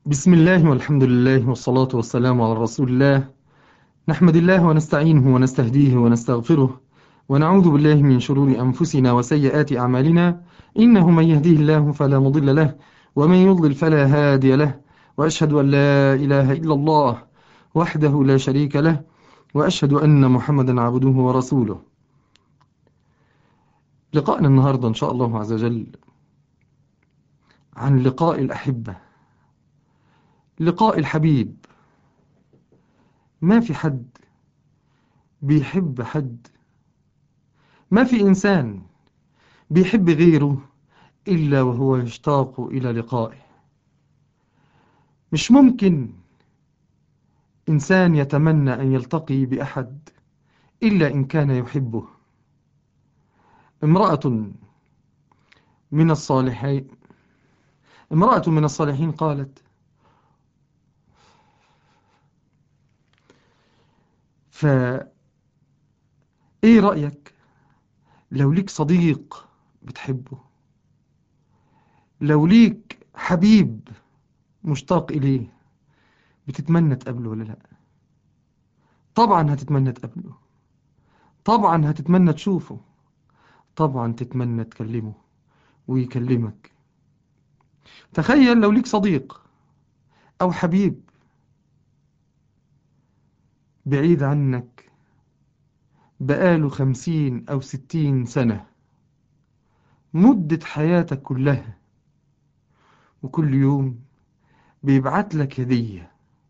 بسم الله والحمد لله والصلاة والسلام على رسول الله نحمد الله ونستعينه ونستهديه ونستغفره ونعوذ بالله من شرور أنفسنا وسيئات أعمالنا إنه من يهديه الله فلا مضل له ومن يضلل فلا هادي له وأشهد أن لا إله إلا الله وحده لا شريك له وأشهد أن محمدا عبده ورسوله لقاءنا النهاردة إن شاء الله عز وجل عن لقاء الأحبة لقاء الحبيب ما في حد بيحب حد ما في إنسان بيحب غيره إلا وهو يشتاق إلى لقائه مش ممكن إنسان يتمنى أن يلتقي بأحد إلا إن كان يحبه امرأة من الصالحين امرأة من الصالحين قالت ف ايه رأيك لو ليك صديق بتحبه لو ليك حبيب مشتاق إليه بتتمنى تقابله ولا لا طبعا هتتمنى تقابله طبعا هتتمنى تشوفه طبعا تتمنى تكلمه ويكلمك تخيل لو ليك صديق أو حبيب بعيد عنك بقاله خمسين أو ستين سنة مدة حياتك كلها وكل يوم بيبعت لك هدية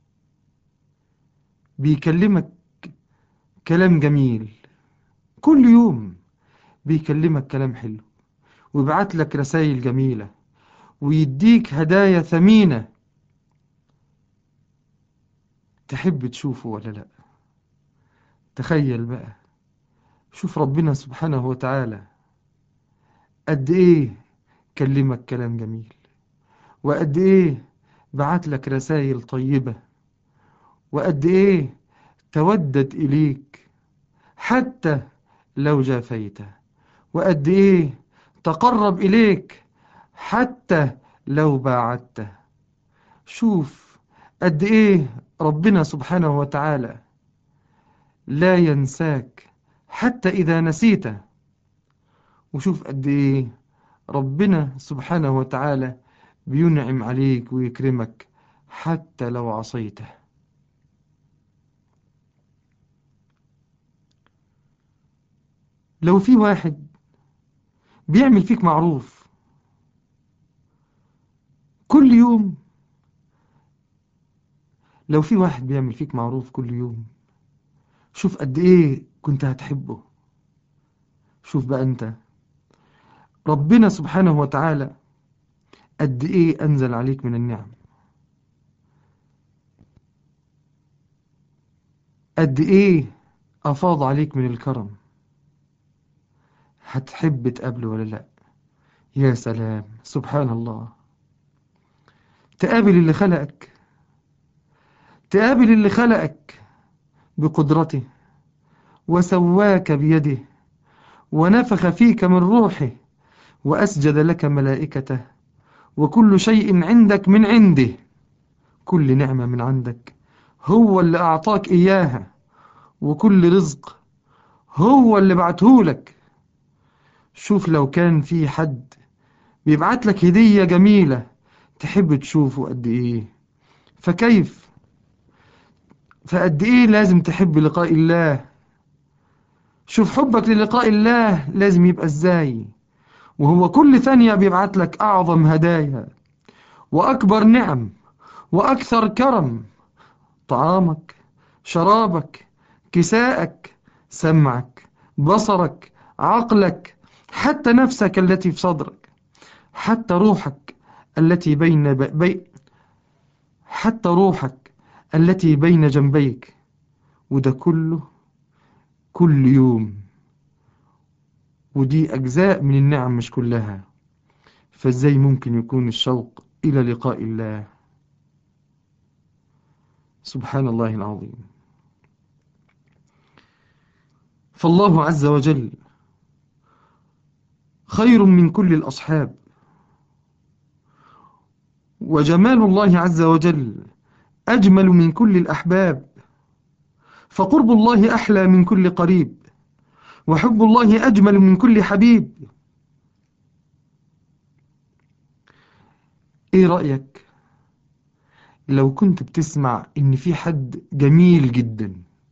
بيكلمك كلام جميل كل يوم بيكلمك كلام حلو ويبعت لك رسائل جميلة ويديك هدايا ثمينة تحب تشوفه ولا لا تخيل بقى شوف ربنا سبحانه وتعالى قد ايه كلمك كلام جميل وقد ايه بعت لك رسائل طيبة وقد ايه تودد اليك حتى لو جافيته وقد ايه تقرب اليك حتى لو باعدته شوف قد ايه ربنا سبحانه وتعالى لا ينساك حتى إذا نسيته وشوف قد إيه ربنا سبحانه وتعالى بينعم عليك ويكرمك حتى لو عصيته لو في واحد بيعمل فيك معروف كل يوم لو في واحد بيعمل فيك معروف كل يوم شوف قد ايه كنت هتحبه شوف بقى انت ربنا سبحانه وتعالى قد ايه انزل عليك من النعم قد ايه افاض عليك من الكرم هتحب تقابله ولا لا يا سلام سبحان الله تقابل اللي خلقك تقابل اللي خلقك بقدرته وسواك بيده ونفخ فيك من روحه وأسجد لك ملائكته وكل شيء عندك من عنده كل نعمة من عندك هو اللي أعطاك إياها وكل رزق هو اللي بعتهولك شوف لو كان في حد بيبعت لك هدية جميلة تحب تشوفه قد إيه فكيف فقد إيه لازم تحب لقاء الله شوف حبك للقاء الله لازم يبقى إزاي وهو كل ثانية بيبعت لك أعظم هدايا وأكبر نعم وأكثر كرم طعامك شرابك كساءك سمعك بصرك عقلك حتى نفسك التي في صدرك حتى روحك التي بين بي حتى روحك التي بين جنبيك وده كله كل يوم ودي أجزاء من النعم مش كلها فازاي ممكن يكون الشوق إلى لقاء الله سبحان الله العظيم فالله عز وجل خير من كل الأصحاب وجمال الله عز وجل أجمل من كل الأحباب فقرب الله أحلى من كل قريب وحب الله أجمل من كل حبيب إيه رأيك لو كنت بتسمع إن في حد جميل جدا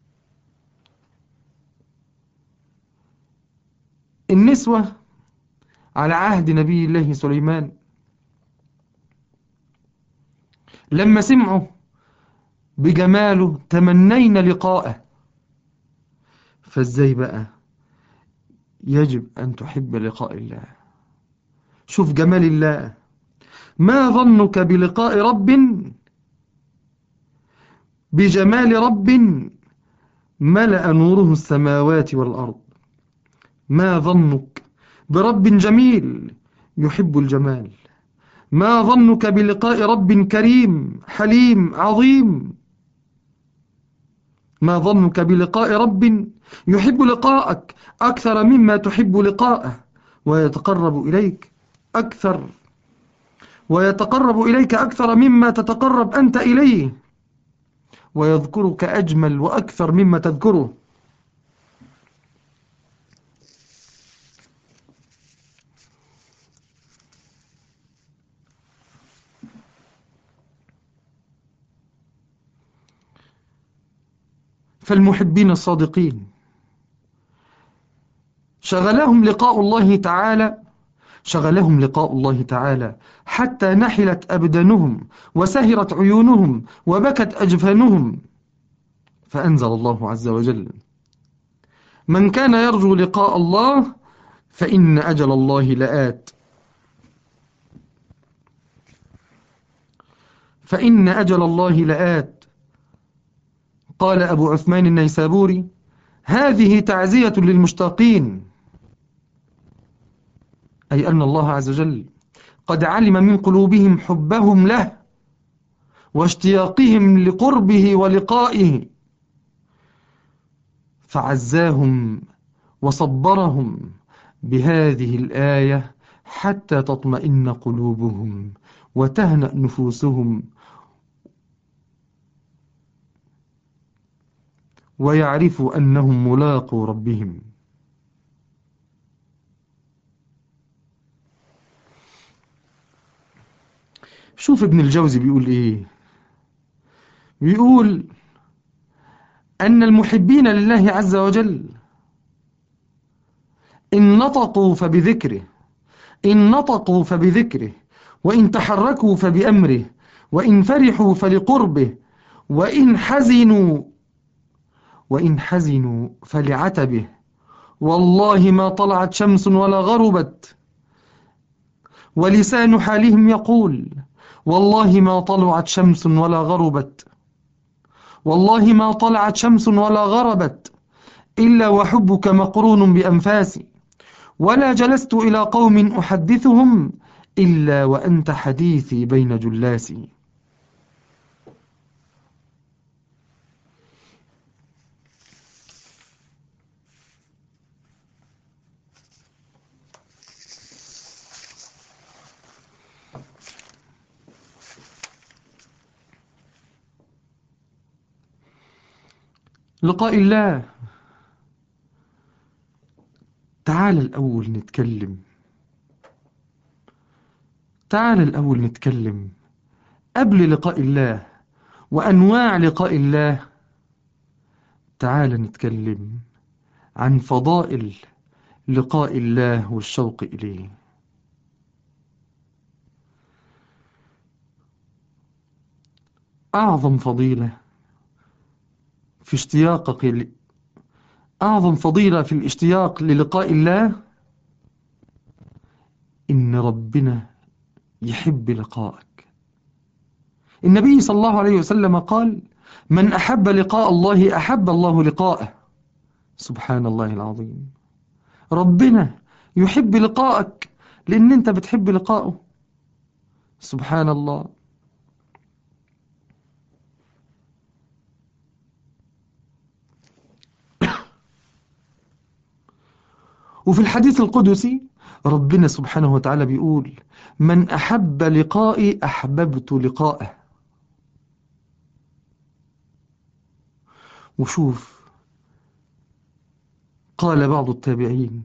النسوة على عهد نبي الله سليمان لما سمعوا بجماله تمنينا لقاءه فازاي بقى يجب أن تحب لقاء الله شوف جمال الله ما ظنك بلقاء رب بجمال رب ملأ نوره السماوات والأرض ما ظنك برب جميل يحب الجمال ما ظنك بلقاء رب كريم حليم عظيم ما ظنك بلقاء رب يحب لقاءك أكثر مما تحب لقاءه ويتقرب إليك أكثر ويتقرب إليك أكثر مما تتقرب أنت إليه ويذكرك أجمل وأكثر مما تذكره فالمحبين الصادقين شغلهم لقاء الله تعالى شغلهم لقاء الله تعالى حتى نحلت أبدانهم وسهرت عيونهم وبكت أجفانهم فأنزل الله عز وجل من كان يرجو لقاء الله فإن أجل الله لآت فإن أجل الله لآت قال أبو عثمان النيسابوري هذه تعزية للمشتاقين أي أن الله عز وجل قد علم من قلوبهم حبهم له واشتياقهم لقربه ولقائه فعزاهم وصبرهم بهذه الآية حتى تطمئن قلوبهم وتهنأ نفوسهم ويعرفوا أنهم ملاقوا ربهم شوف ابن الجوزي بيقول ايه بيقول أن المحبين لله عز وجل إن نطقوا فبذكره إن نطقوا فبذكره وإن تحركوا فبأمره وإن فرحوا فلقربه وإن حزنوا وإن حزنوا فلعتبه والله ما طلعت شمس ولا غربت ولسان حالهم يقول والله ما طلعت شمس ولا غربت والله ما طلعت شمس ولا غربت إلا وحبك مقرون بأنفاسي ولا جلست إلى قوم أحدثهم إلا وأنت حديثي بين جلاسي لقاء الله تعال الأول نتكلم تعال الأول نتكلم قبل لقاء الله وأنواع لقاء الله تعال نتكلم عن فضائل لقاء الله والشوق إليه أعظم فضيلة في اشتياقك ل... أعظم فضيلة في الاشتياق للقاء الله إن ربنا يحب لقاءك النبي صلى الله عليه وسلم قال من أحب لقاء الله أحب الله لقاءه سبحان الله العظيم ربنا يحب لقاءك لأن أنت بتحب لقاءه سبحان الله وفي الحديث القدسي ربنا سبحانه وتعالى بيقول من أحب لقائي أحببت لقاءه وشوف قال بعض التابعين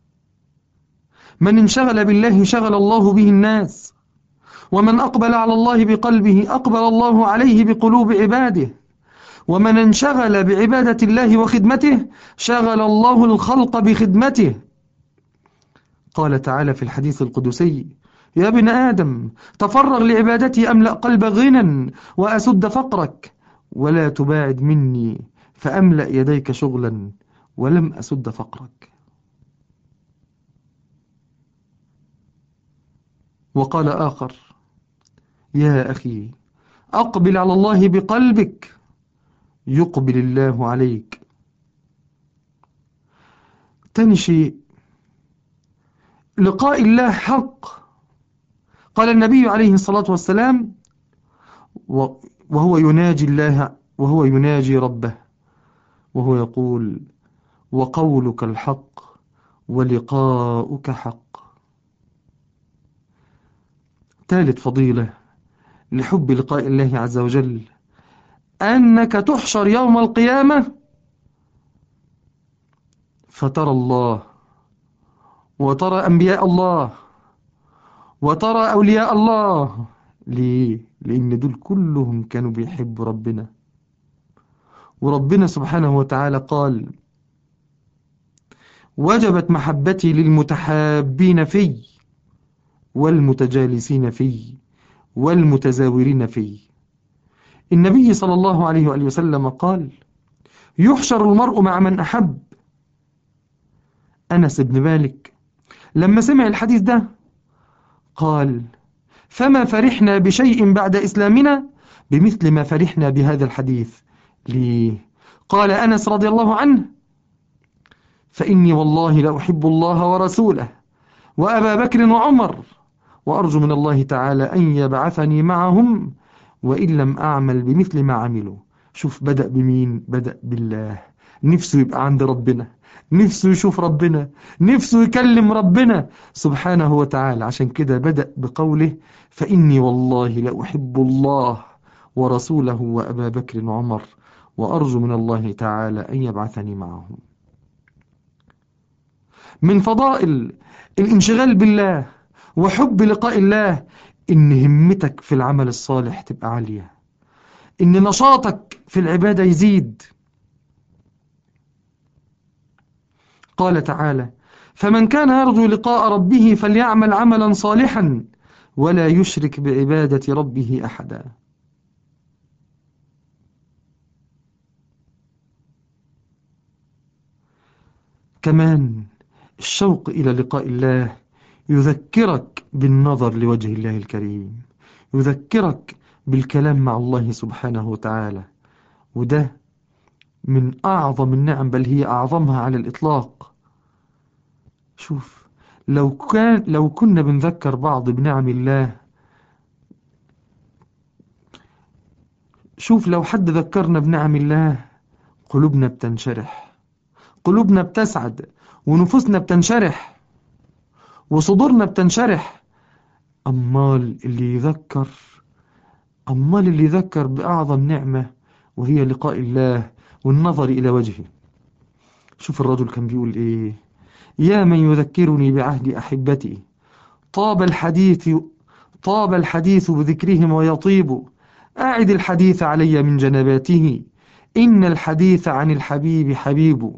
من انشغل بالله شغل الله به الناس ومن أقبل على الله بقلبه أقبل الله عليه بقلوب عباده ومن انشغل بعبادة الله وخدمته شغل الله الخلق بخدمته قال تعالى في الحديث القدسي يا ابن آدم تفرغ لعبادتي أملأ قلب غنى وأسد فقرك ولا تباعد مني فأملأ يديك شغلا ولم أسد فقرك وقال آخر يا أخي أقبل على الله بقلبك يقبل الله عليك تاني شيء لقاء الله حق قال النبي عليه الصلاة والسلام وهو يناجي الله وهو يناجي ربه وهو يقول وقولك الحق ولقاؤك حق ثالث فضيلة لحب لقاء الله عز وجل أنك تحشر يوم القيامة فترى الله وترى أنبياء الله وترى أولياء الله ليه؟ لأن دول كلهم كانوا بيحبوا ربنا وربنا سبحانه وتعالى قال وجبت محبتي للمتحابين في والمتجالسين في والمتزاورين في النبي صلى الله عليه وآله وسلم قال يحشر المرء مع من أحب أنس بن مالك لما سمع الحديث ده قال فما فرحنا بشيء بعد إسلامنا بمثل ما فرحنا بهذا الحديث ليه قال أنس رضي الله عنه فإني والله لأحب الله ورسوله وأبا بكر وعمر وأرجو من الله تعالى أن يبعثني معهم وإن لم أعمل بمثل ما عملوا شوف بدأ بمين بدأ بالله نفسه يبقى عند ربنا نفسه يشوف ربنا نفسه يكلم ربنا سبحانه وتعالى عشان كده بدأ بقوله فإني والله لأحب الله ورسوله وأبا بكر وعمر وأرجو من الله تعالى أن يبعثني معهم من فضائل الانشغال بالله وحب لقاء الله إن همتك في العمل الصالح تبقى عالية إن نشاطك في العبادة يزيد قال تعالى فمن كان يرجو لقاء ربه فليعمل عملا صالحا ولا يشرك بعبادة ربه أحدا كمان الشوق إلى لقاء الله يذكرك بالنظر لوجه الله الكريم يذكرك بالكلام مع الله سبحانه وتعالى وده من أعظم النعم بل هي أعظمها على الإطلاق شوف لو كان لو كنا بنذكر بعض بنعم الله شوف لو حد ذكرنا بنعم الله قلوبنا بتنشرح قلوبنا بتسعد ونفوسنا بتنشرح وصدورنا بتنشرح أمال اللي يذكر أمال اللي يذكر بأعظم نعمة وهي لقاء الله والنظر إلى وجهه شوف الرجل كان بيقول إيه يا من يذكرني بعهد أحبتي طاب الحديث طاب الحديث بذكرهم ويطيب أعد الحديث علي من جنباته إن الحديث عن الحبيب حبيب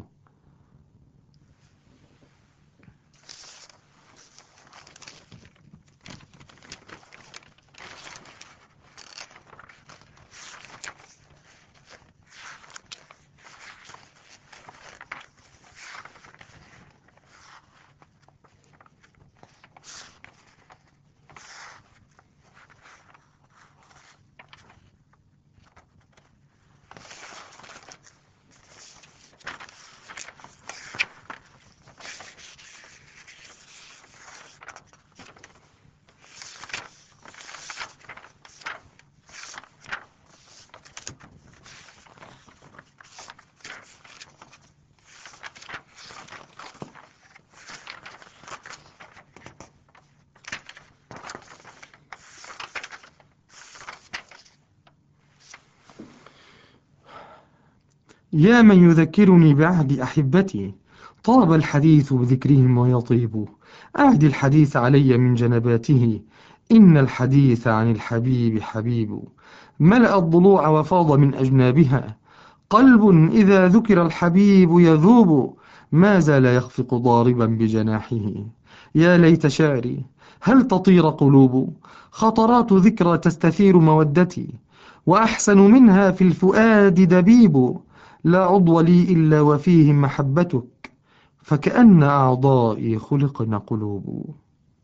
يا من يذكرني بعهد أحبتي طاب الحديث بذكرهم ويطيب أهدي الحديث علي من جنباته إن الحديث عن الحبيب حبيب ملأ الضلوع وفاض من أجنابها قلب إذا ذكر الحبيب يذوب ما زال يخفق ضاربا بجناحه يا ليت شعري هل تطير قلوب خطرات ذكرى تستثير مودتي وأحسن منها في الفؤاد دبيب لا عضو لي إلا وفيه محبتك فكأن أعضائي خلقن قلوب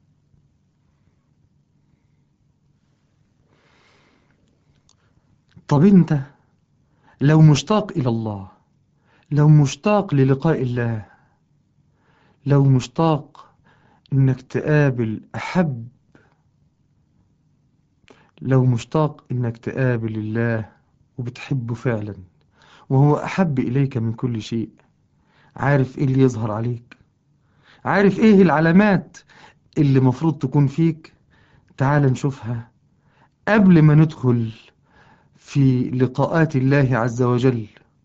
طب انت لو مشتاق إلى الله لو مشتاق للقاء الله لو مشتاق إنك تقابل أحب لو مشتاق إنك تقابل الله وبتحبه فعلا وهو أحب إليك من كل شيء عارف إيه اللي يظهر عليك عارف إيه العلامات اللي مفروض تكون فيك تعال نشوفها قبل ما ندخل في لقاءات الله عز وجل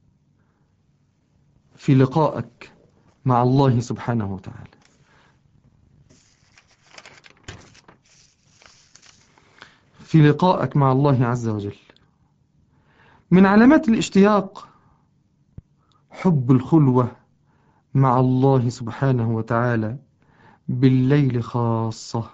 في لقائك مع الله سبحانه وتعالى في لقائك مع الله عز وجل من علامات الاشتياق حب الخلوة مع الله سبحانه وتعالى بالليل خاصة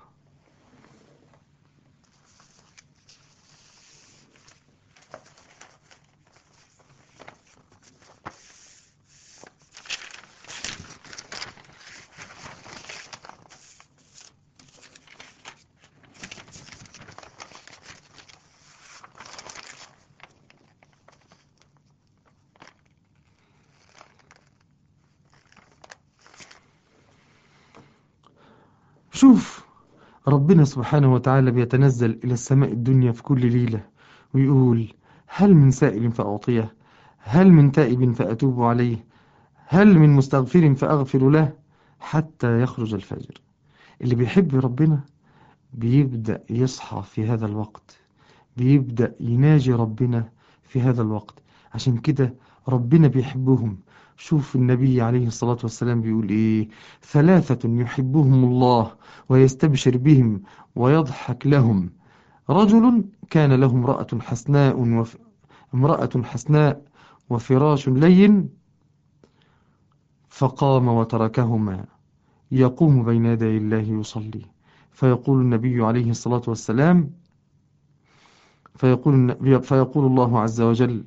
شوف ربنا سبحانه وتعالى بيتنزل إلى السماء الدنيا في كل ليلة ويقول هل من سائل فأعطيه هل من تائب فأتوب عليه هل من مستغفر فأغفر له حتى يخرج الفجر اللي بيحب ربنا بيبدأ يصحى في هذا الوقت بيبدأ يناجي ربنا في هذا الوقت عشان كده ربنا بيحبهم شوف النبي عليه الصلاة والسلام بيقول إيه ثلاثة يحبهم الله ويستبشر بهم ويضحك لهم رجل كان له امرأة حسناء وف... امرأة حسناء وفراش لين فقام وتركهما يقوم بين يدي الله يصلي فيقول النبي عليه الصلاة والسلام فيقول, فيقول الله عز وجل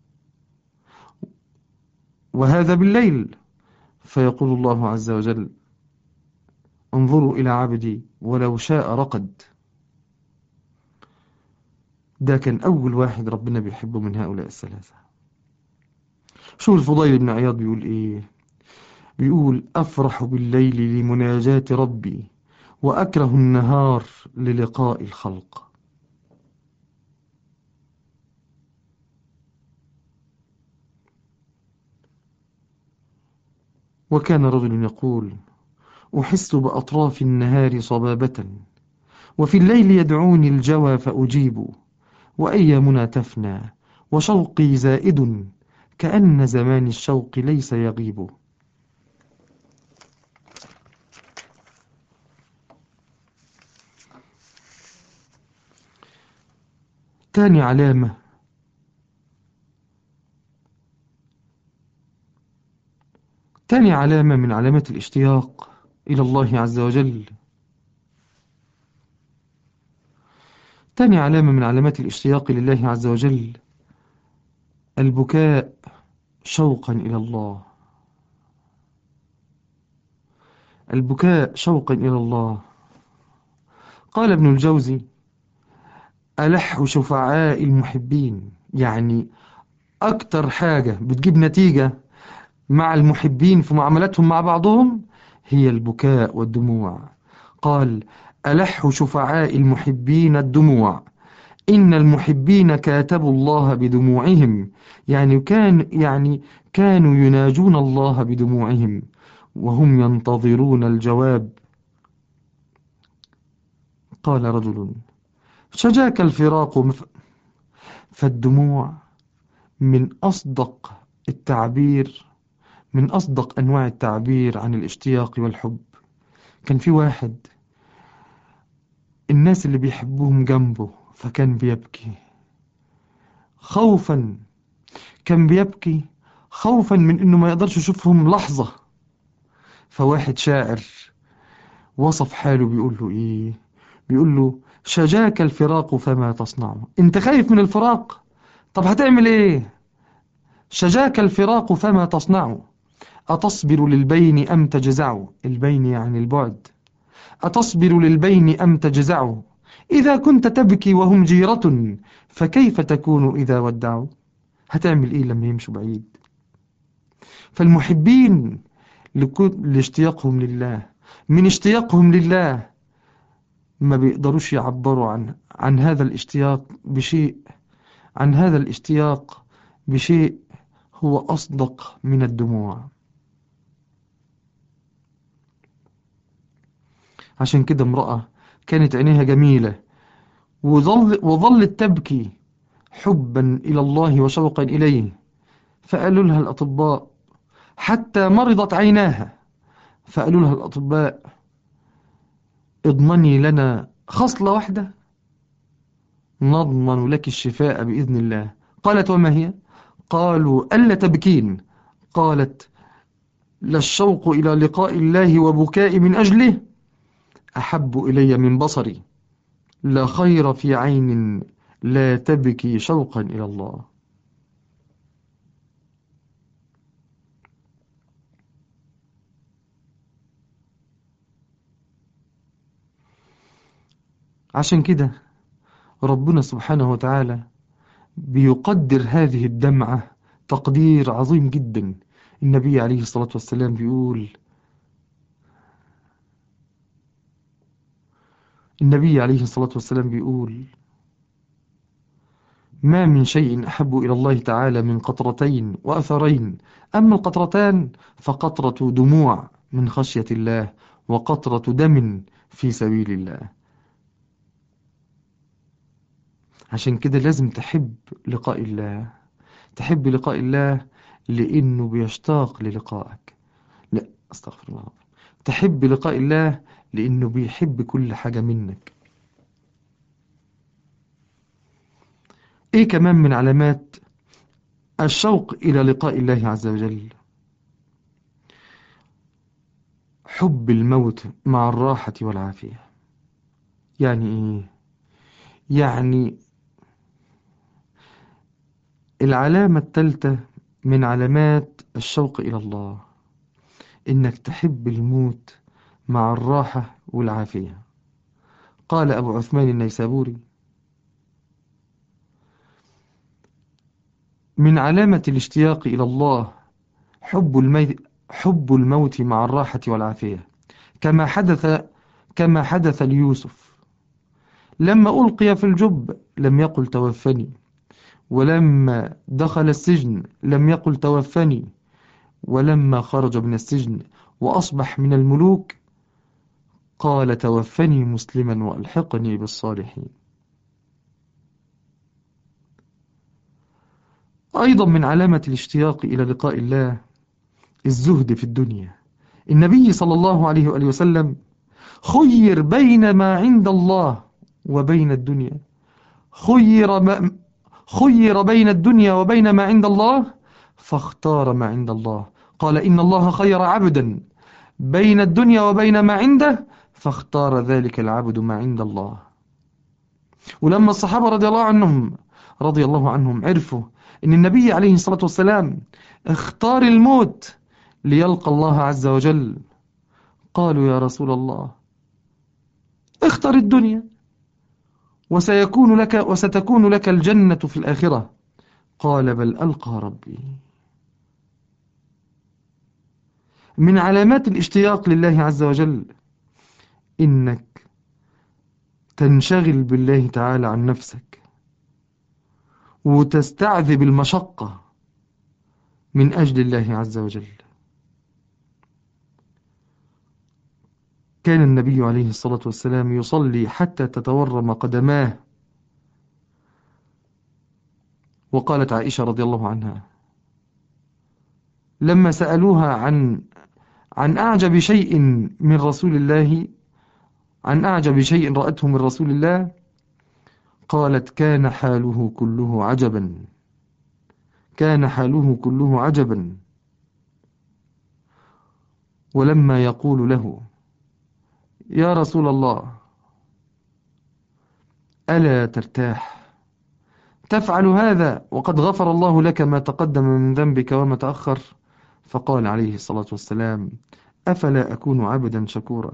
وهذا بالليل فيقول الله عز وجل انظروا إلى عبدي ولو شاء رقد ده كان أول واحد ربنا بيحبه من هؤلاء الثلاثة شو الفضيل بن عياض بيقول إيه بيقول أفرح بالليل لمناجاة ربي وأكره النهار للقاء الخلق وكان رجل يقول أحس بأطراف النهار صبابة وفي الليل يدعوني الجوى فأجيب وأيامنا تفنى وشوقي زائد كأن زمان الشوق ليس يغيب تاني علامة تاني علامة من علامات الاشتياق إلى الله عز وجل تاني علامة من علامات الاشتياق لله عز وجل البكاء شوقا إلى الله البكاء شوقا إلى الله قال ابن الجوزي ألح شفعاء المحبين يعني أكتر حاجة بتجيب نتيجة مع المحبين في معاملاتهم مع بعضهم هي البكاء والدموع قال ألح شفعاء المحبين الدموع إن المحبين كاتبوا الله بدموعهم يعني كان يعني كانوا يناجون الله بدموعهم وهم ينتظرون الجواب قال رجل شجاك الفراق فالدموع من أصدق التعبير من أصدق أنواع التعبير عن الاشتياق والحب كان في واحد الناس اللي بيحبوهم جنبه فكان بيبكي خوفا كان بيبكي خوفا من انه ما يقدرش يشوفهم لحظة فواحد شاعر وصف حاله بيقول له ايه بيقول له شجاك الفراق فما تصنع انت خايف من الفراق طب هتعمل ايه شجاك الفراق فما تصنع أتصبر للبين أم تجزع البين يعني البعد أتصبر للبين أم تجزع إذا كنت تبكي وهم جيرة فكيف تكون إذا ودعوا هتعمل إيه لما يمشوا بعيد فالمحبين لاشتياقهم لله من اشتياقهم لله ما بيقدروش يعبروا عن عن هذا الاشتياق بشيء عن هذا الاشتياق بشيء هو أصدق من الدموع عشان كده امرأة كانت عينيها جميلة وظل وظلت تبكي حبا إلى الله وشوقا إليه فقالوا لها الأطباء حتى مرضت عيناها فقالوا لها الأطباء اضمني لنا خصلة واحدة نضمن لك الشفاء بإذن الله قالت وما هي قالوا ألا تبكين قالت للشوق إلى لقاء الله وبكاء من أجله أحب إلي من بصري لا خير في عين لا تبكي شوقا إلى الله عشان كده ربنا سبحانه وتعالى بيقدر هذه الدمعة تقدير عظيم جدا النبي عليه الصلاة والسلام بيقول النبي عليه الصلاة والسلام بيقول ما من شيء أحب إلى الله تعالى من قطرتين وأثرين أما القطرتان فقطرة دموع من خشية الله وقطرة دم في سبيل الله عشان كده لازم تحب لقاء الله تحب لقاء الله لأنه بيشتاق للقائك لا أستغفر الله تحب لقاء الله لأنه بيحب كل حاجة منك إيه كمان من علامات الشوق إلى لقاء الله عز وجل حب الموت مع الراحة والعافية يعني إيه يعني العلامة الثالثة من علامات الشوق إلى الله إنك تحب الموت مع الراحة والعافية قال أبو عثمان النيسابوري من علامة الاشتياق إلى الله حب الميت حب الموت مع الراحة والعافية كما حدث كما حدث ليوسف لما ألقي في الجب لم يقل توفني ولما دخل السجن لم يقل توفني ولما خرج من السجن وأصبح من الملوك قال توفني مسلما وألحقني بالصالحين أيضا من علامة الاشتياق إلى لقاء الله الزهد في الدنيا النبي صلى الله عليه وآله وسلم خير بين ما عند الله وبين الدنيا خير, ما خير بين الدنيا وبين ما عند الله فاختار ما عند الله قال إن الله خير عبدا بين الدنيا وبين ما عنده فاختار ذلك العبد ما عند الله ولما الصحابة رضي الله عنهم رضي الله عنهم عرفوا أن النبي عليه الصلاة والسلام اختار الموت ليلقى الله عز وجل قالوا يا رسول الله اختر الدنيا وسيكون لك وستكون لك الجنة في الآخرة قال بل ألقى ربي من علامات الاشتياق لله عز وجل إنك تنشغل بالله تعالى عن نفسك وتستعذب المشقة من أجل الله عز وجل كان النبي عليه الصلاة والسلام يصلي حتى تتورم قدماه وقالت عائشة رضي الله عنها لما سألوها عن عن أعجب شيء من رسول الله عن أعجب شيء رأته من رسول الله قالت كان حاله كله عجبا كان حاله كله عجبا ولما يقول له يا رسول الله ألا ترتاح تفعل هذا وقد غفر الله لك ما تقدم من ذنبك وما تأخر فقال عليه الصلاة والسلام أفلا أكون عبدا شكورا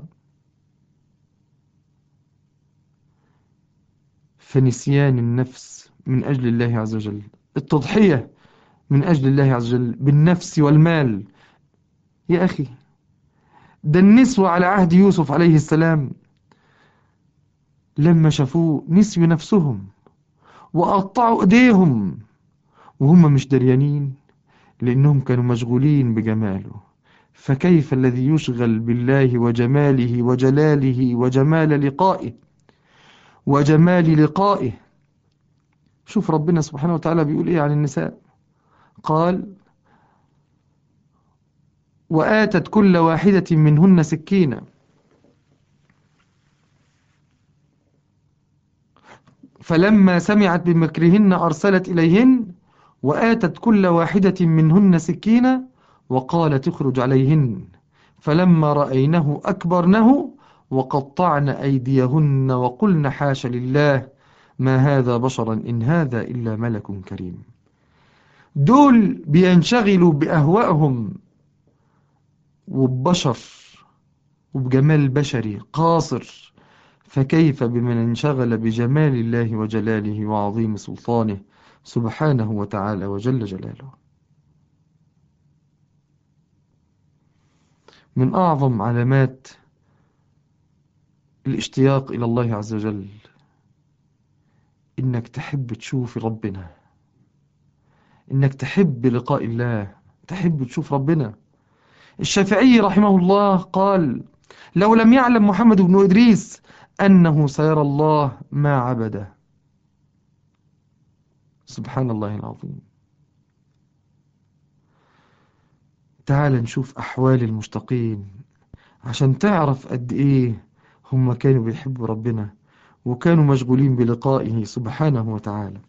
فنسيان النفس من أجل الله عز وجل التضحية من أجل الله عز وجل بالنفس والمال يا أخي ده النسوة على عهد يوسف عليه السلام لما شافوه نسيوا نفسهم وقطعوا ايديهم وهم مش دريانين لأنهم كانوا مشغولين بجماله فكيف الذي يشغل بالله وجماله وجلاله وجمال لقائه وجمال لقائه شوف ربنا سبحانه وتعالى بيقول ايه عن النساء قال وآتت كل واحدة منهن سكينا فلما سمعت بمكرهن أرسلت إليهن وآتت كل واحدة منهن سكينا وقالت اخرج عليهن فلما رأينه أكبرنه وقطعن أيديهن وقلن حاش لله ما هذا بشرا إن هذا إلا ملك كريم دول بينشغلوا بأهوائهم وببشر وبجمال بشري قاصر فكيف بمن انشغل بجمال الله وجلاله وعظيم سلطانه سبحانه وتعالى وجل جلاله من أعظم علامات الاشتياق إلى الله عز وجل إنك تحب تشوف ربنا إنك تحب لقاء الله تحب تشوف ربنا الشافعي رحمه الله قال لو لم يعلم محمد بن إدريس أنه سيرى الله ما عبده سبحان الله العظيم تعال نشوف أحوال المشتقين عشان تعرف قد إيه هم كانوا بيحبوا ربنا وكانوا مشغولين بلقائه سبحانه وتعالى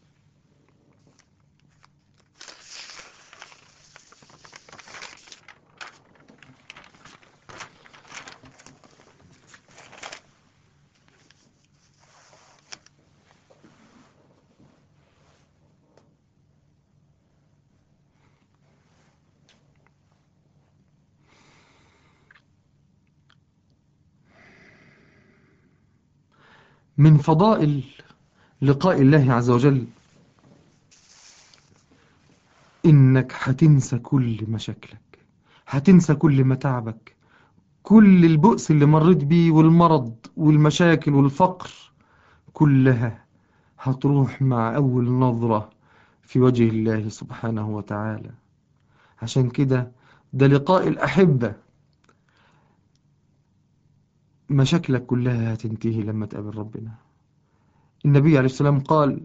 من فضائل لقاء الله عز وجل إنك هتنسى كل مشاكلك هتنسى كل متاعبك كل البؤس اللي مريت بيه والمرض والمشاكل والفقر كلها هتروح مع أول نظرة في وجه الله سبحانه وتعالى عشان كده ده لقاء الأحبة مشاكلك كلها هتنتهي لما تقابل ربنا النبي عليه السلام قال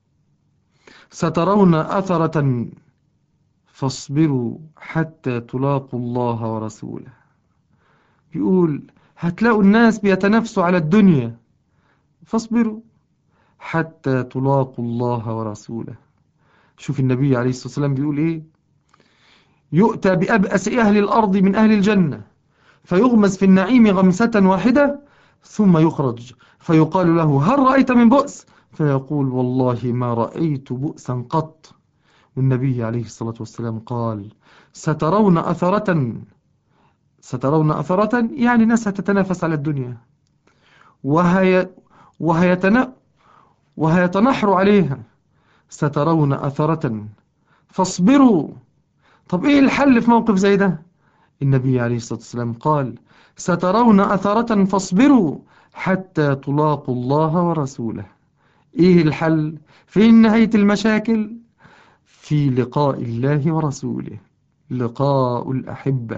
سترون أثرة فاصبروا حتى تلاقوا الله ورسوله بيقول هتلاقوا الناس بيتنافسوا على الدنيا فاصبروا حتى تلاقوا الله ورسوله شوف النبي عليه الصلاة والسلام بيقول ايه يؤتى بأبأس أهل الأرض من أهل الجنة فيغمس في النعيم غمسة واحدة ثم يخرج فيقال له هل رأيت من بؤس فيقول والله ما رأيت بؤسا قط والنبي عليه الصلاة والسلام قال سترون أثرة سترون أثرة يعني ناس تتنافس على الدنيا وهي وهي وهيتنحر عليها سترون أثرة فاصبروا طب إيه الحل في موقف زي ده النبي عليه الصلاة والسلام قال سترون أثرة فاصبروا حتى تلاقوا الله ورسوله إيه الحل؟ في نهاية المشاكل في لقاء الله ورسوله لقاء الأحبة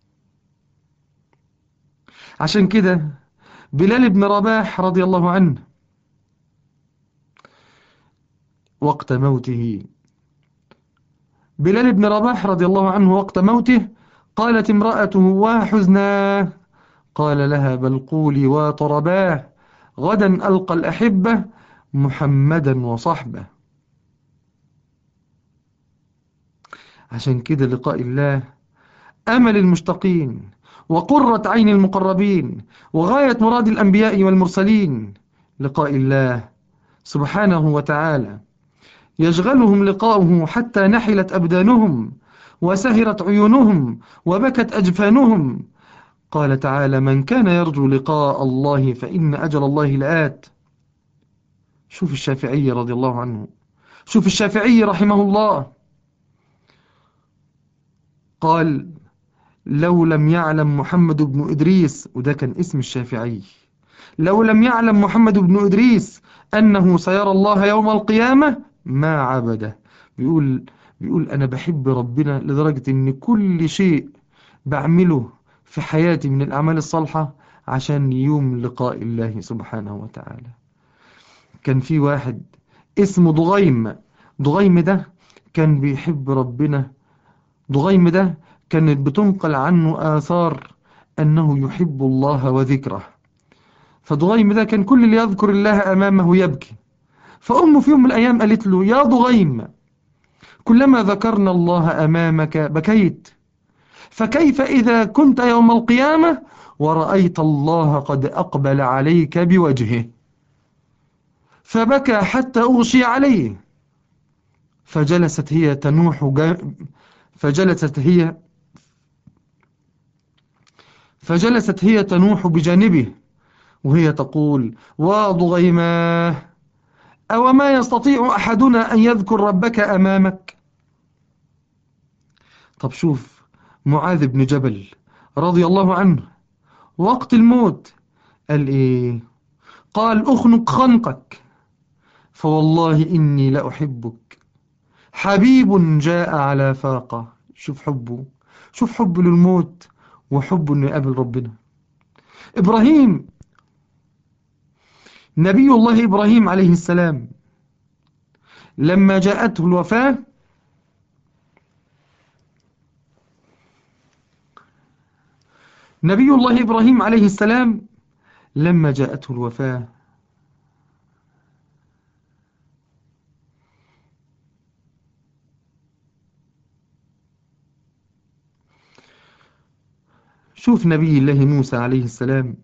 عشان كده بلال بن رباح رضي الله عنه وقت موته بلال بن رباح رضي الله عنه وقت موته قالت امرأته وحزناه قال لها بل قولي وطرباه غدا ألقى الأحبة محمدا وصحبه عشان كده لقاء الله أمل المشتقين وقرة عين المقربين وغاية مراد الأنبياء والمرسلين لقاء الله سبحانه وتعالى يشغلهم لقاؤه حتى نحلت أبدانهم وسهرت عيونهم وبكت أجفانهم قال تعالى من كان يرجو لقاء الله فإن أجل الله لآت شوف الشافعي رضي الله عنه شوف الشافعي رحمه الله قال لو لم يعلم محمد بن إدريس وده كان اسم الشافعي لو لم يعلم محمد بن إدريس أنه سيرى الله يوم القيامة ما عبده بيقول بيقول أنا بحب ربنا لدرجة أن كل شيء بعمله في حياتي من الأعمال الصالحة عشان يوم لقاء الله سبحانه وتعالى كان في واحد اسمه ضغيم ضغيم ده كان بيحب ربنا ضغيم ده كانت بتنقل عنه آثار أنه يحب الله وذكره فضغيم ده كان كل اللي يذكر الله أمامه يبكي فأمه في يوم من الأيام قالت له يا ضغيم كلما ذكرنا الله أمامك بكيت فكيف إذا كنت يوم القيامة ورأيت الله قد أقبل عليك بوجهه فبكى حتى أغشي عليه فجلست هي تنوح فجلست هي فجلست هي تنوح بجانبه وهي تقول واضغيماه أو ما يستطيع أحدنا أن يذكر ربك أمامك طب شوف معاذ بن جبل رضي الله عنه وقت الموت قال إيه قال أخنق خنقك فوالله إني لأحبك حبيب جاء على فاقة شوف حبه شوف حبه للموت وحبه أنه يقابل ربنا إبراهيم نبي الله إبراهيم عليه السلام لما جاءته الوفاة نبي الله إبراهيم عليه السلام لما جاءته الوفاة شوف نبي الله موسى عليه السلام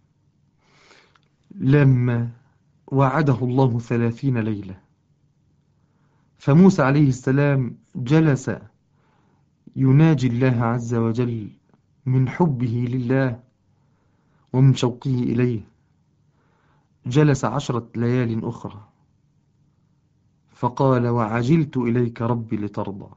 لما وعده الله ثلاثين ليلة فموسى عليه السلام جلس يناجي الله عز وجل من حبه لله ومن شوقه إليه جلس عشرة ليال أخرى فقال وعجلت إليك ربي لترضى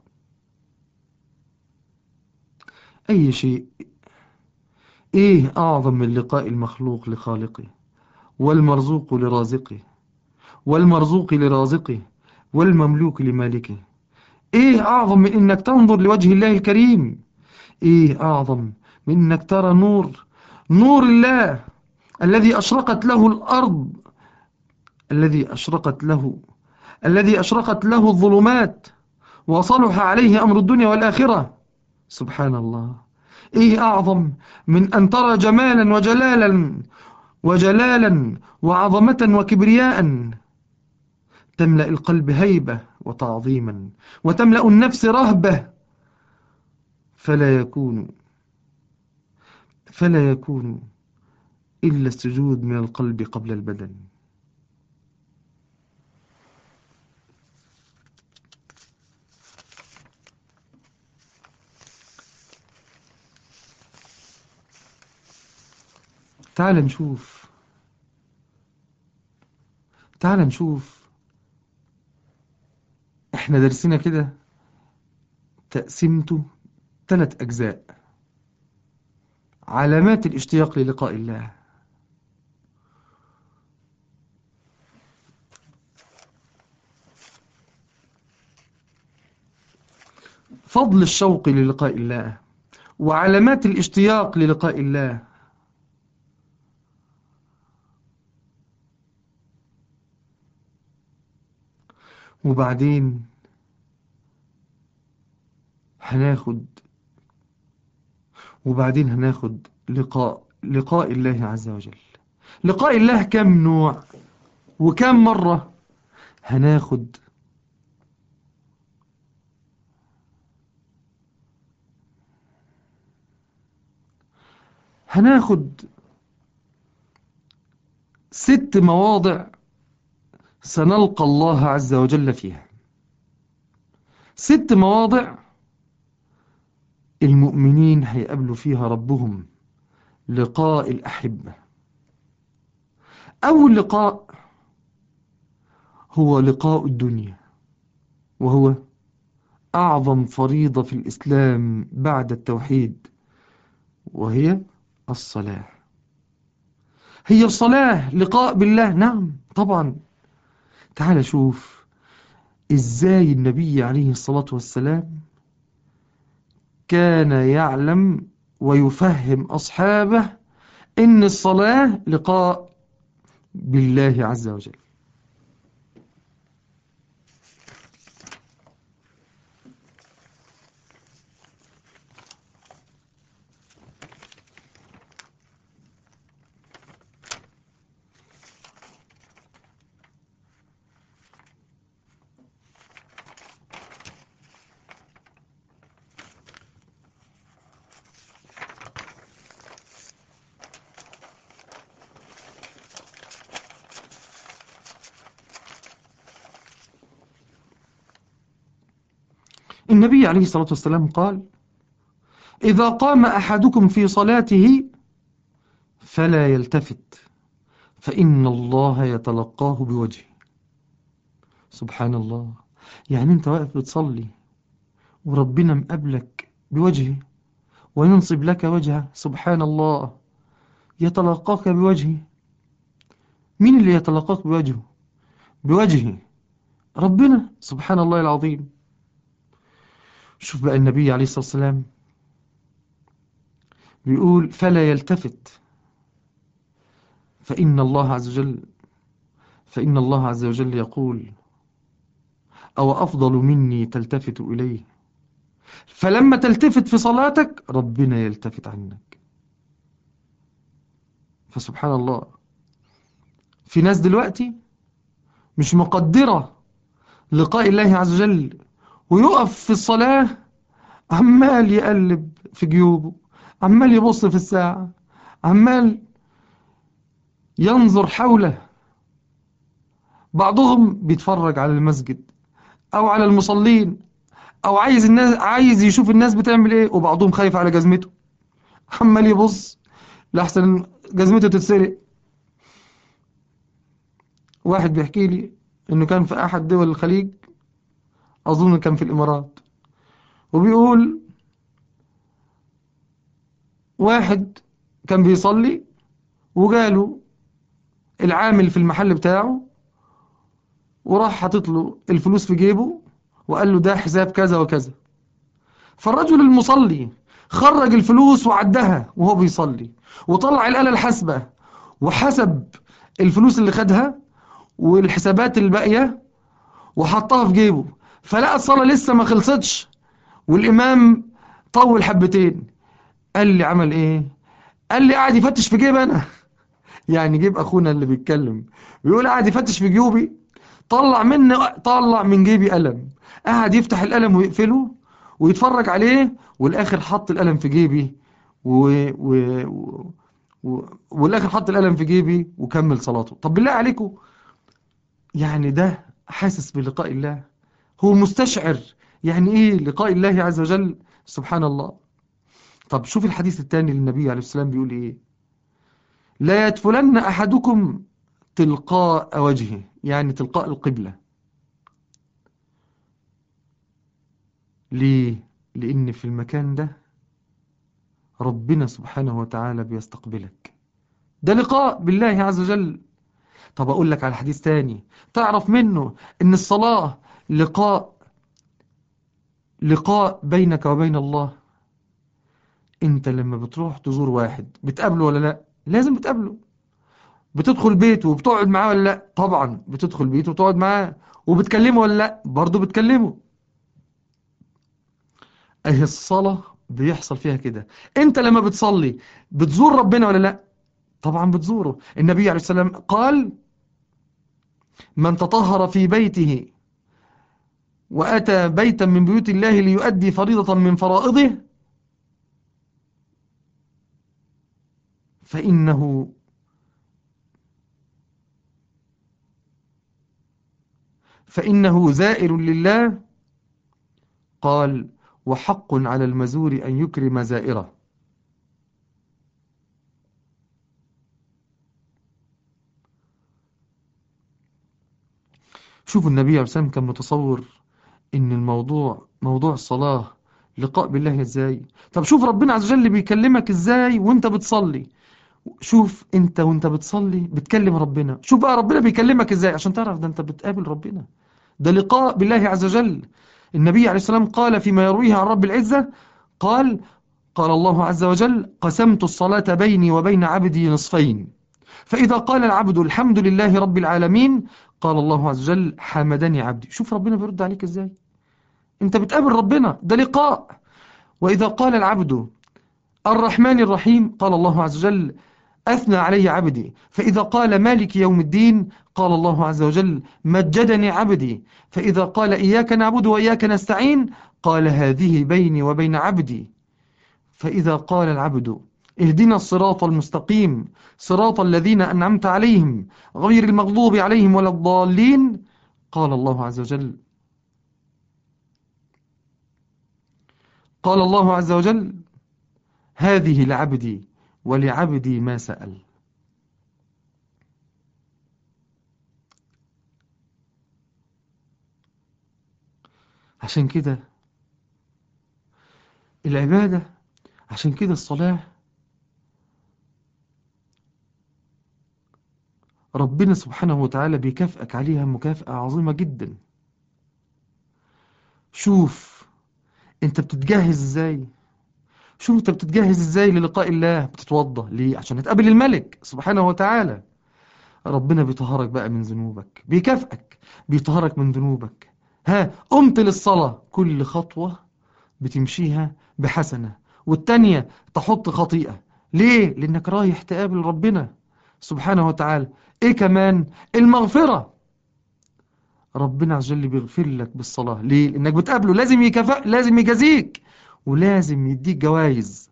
أي شيء إيه أعظم من لقاء المخلوق لخالقه والمرزوق لرازقه والمرزوق لرازقه والمملوك لمالكه إيه أعظم من إنك تنظر لوجه الله الكريم إيه أعظم من إنك ترى نور نور الله الذي أشرقت له الأرض الذي أشرقت له الذي أشرقت له الظلمات وصلح عليه أمر الدنيا والآخرة سبحان الله إيه أعظم من أن ترى جمالا وجلالا وجلالا وعظمة وكبرياء تملأ القلب هيبة وتعظيما وتملأ النفس رهبة فلا يكون فلا يكون إلا السجود من القلب قبل البدن تعال نشوف تعال نشوف احنا درسنا كده تقسيمته ثلاث أجزاء علامات الاشتياق للقاء الله فضل الشوق للقاء الله وعلامات الاشتياق للقاء الله وبعدين هناخد وبعدين هناخد لقاء لقاء الله عز وجل لقاء الله كم نوع وكم مرة هناخد هناخد ست مواضع سنلقى الله عز وجل فيها ست مواضع المؤمنين هيقابلوا فيها ربهم لقاء الأحبة أول لقاء هو لقاء الدنيا وهو أعظم فريضة في الإسلام بعد التوحيد وهي الصلاة هي الصلاة لقاء بالله نعم طبعا تعال شوف إزاي النبي عليه الصلاة والسلام كان يعلم ويفهم أصحابه إن الصلاة لقاء بالله عز وجل النبي عليه الصلاة والسلام قال إذا قام أحدكم في صلاته فلا يلتفت فإن الله يتلقاه بوجهه سبحان الله يعني أنت واقف بتصلي وربنا مقابلك بوجهه وينصب لك وجهه سبحان الله يتلقاك بوجهه مين اللي يتلقاك بوجهه بوجهه ربنا سبحان الله العظيم شوف بقى النبي عليه الصلاة والسلام بيقول فلا يلتفت فإن الله عز وجل فإن الله عز وجل يقول أو أفضل مني تلتفت إليه فلما تلتفت في صلاتك ربنا يلتفت عنك فسبحان الله في ناس دلوقتي مش مقدرة لقاء الله عز وجل ويقف في الصلاة عمال يقلب في جيوبه عمال يبص في الساعة عمال ينظر حوله بعضهم بيتفرج على المسجد أو على المصلين أو عايز الناس عايز يشوف الناس بتعمل إيه وبعضهم خايف على جزمته عمال يبص لحسن جزمته تتسرق واحد بيحكي لي إنه كان في أحد دول الخليج أظن كان في الإمارات وبيقول واحد كان بيصلي وجاله العامل في المحل بتاعه وراح حاطط له الفلوس في جيبه وقال له ده حساب كذا وكذا فالرجل المصلي خرج الفلوس وعدها وهو بيصلي وطلع الآلة الحاسبة وحسب الفلوس اللي خدها والحسابات الباقية وحطها في جيبه فلقى الصلاة لسه ما خلصتش والإمام طول حبتين قال لي عمل إيه قال لي قاعد يفتش في جيب أنا يعني جيب أخونا اللي بيتكلم بيقول قاعد يفتش في جيوبي طلع من طلع من جيبي قلم قاعد يفتح القلم ويقفله ويتفرج عليه والآخر حط القلم في جيبي و... و... و... والآخر حط القلم في جيبي وكمل صلاته طب بالله عليكم يعني ده حاسس بلقاء الله هو مستشعر يعني ايه لقاء الله عز وجل سبحان الله طب شوف الحديث الثاني للنبي عليه السلام بيقول ايه لا يدفلن احدكم تلقاء وجهه يعني تلقاء القبلة ليه لان في المكان ده ربنا سبحانه وتعالى بيستقبلك ده لقاء بالله عز وجل طب اقول لك على حديث تاني تعرف منه ان الصلاة لقاء لقاء بينك وبين الله انت لما بتروح تزور واحد بتقابله ولا لا لازم بتقابله بتدخل بيته وبتقعد معاه ولا لا طبعا بتدخل بيته وتقعد معاه وبتكلمه ولا لا برضه بتكلمه اهي الصلاة بيحصل فيها كده انت لما بتصلي بتزور ربنا ولا لا طبعا بتزوره النبي عليه السلام قال من تطهر في بيته وأتى بيتا من بيوت الله ليؤدي فريضة من فرائضه فإنه فإنه زائر لله قال وحق على المزور أن يكرم زائره شوفوا النبي عليه السلام كان متصور ان الموضوع موضوع الصلاة لقاء بالله ازاي طب شوف ربنا عز وجل بيكلمك ازاي وانت بتصلي شوف انت وانت بتصلي بتكلم ربنا شوف بقى ربنا بيكلمك ازاي عشان تعرف ده انت بتقابل ربنا ده لقاء بالله عز وجل النبي عليه السلام قال فيما يرويه عن رب العزة قال قال الله عز وجل قسمت الصلاة بيني وبين عبدي نصفين فإذا قال العبد الحمد لله رب العالمين قال الله عز وجل حمدني عبدي شوف ربنا بيرد عليك ازاي انت بتقابل ربنا ده لقاء وإذا قال العبد الرحمن الرحيم قال الله عز وجل أثنى علي عبدي فإذا قال مالك يوم الدين قال الله عز وجل مجدني عبدي فإذا قال إياك نعبد وإياك نستعين قال هذه بيني وبين عبدي فإذا قال العبد اهدنا الصراط المستقيم صراط الذين أنعمت عليهم غير المغضوب عليهم ولا الضالين قال الله عز وجل قال الله عز وجل هذه لعبدي ولعبدي ما سأل عشان كده العبادة عشان كده الصلاة ربنا سبحانه وتعالى بيكافئك عليها مكافأة عظيمة جدا شوف انت بتتجهز ازاي شوف انت بتتجهز ازاي للقاء الله بتتوضى ليه عشان تقابل الملك سبحانه وتعالى ربنا بيطهرك بقى من ذنوبك بيكافئك بيطهرك من ذنوبك ها قمت للصلاة كل خطوة بتمشيها بحسنة والتانية تحط خطيئة ليه لانك رايح تقابل ربنا سبحانه وتعالى ايه كمان المغفرة ربنا عز وجل بيغفر لك بالصلاة ليه لانك بتقابله لازم يكافئ لازم يجازيك ولازم يديك جوائز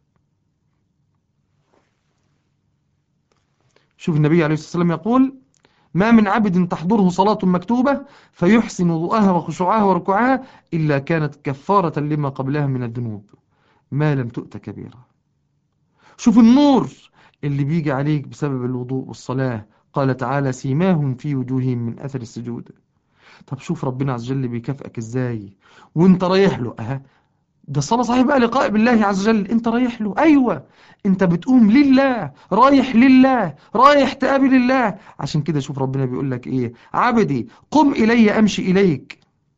شوف النبي عليه الصلاة والسلام يقول ما من عبد تحضره صلاة مكتوبة فيحسن وضوءها وخشوعها وركوعها إلا كانت كفارة لما قبلها من الذنوب ما لم تؤت كبيرة شوف النور اللي بيجي عليك بسبب الوضوء والصلاة قال تعالى سيماهم في وجوههم من أثر السجود طب شوف ربنا عز وجل بيكافئك ازاي وانت رايح له اه ده صلاة صحيح بقى لقاء بالله عز وجل انت رايح له ايوه انت بتقوم لله رايح لله رايح تقابل الله عشان كده شوف ربنا بيقول لك ايه عبدي قم الي امشي اليك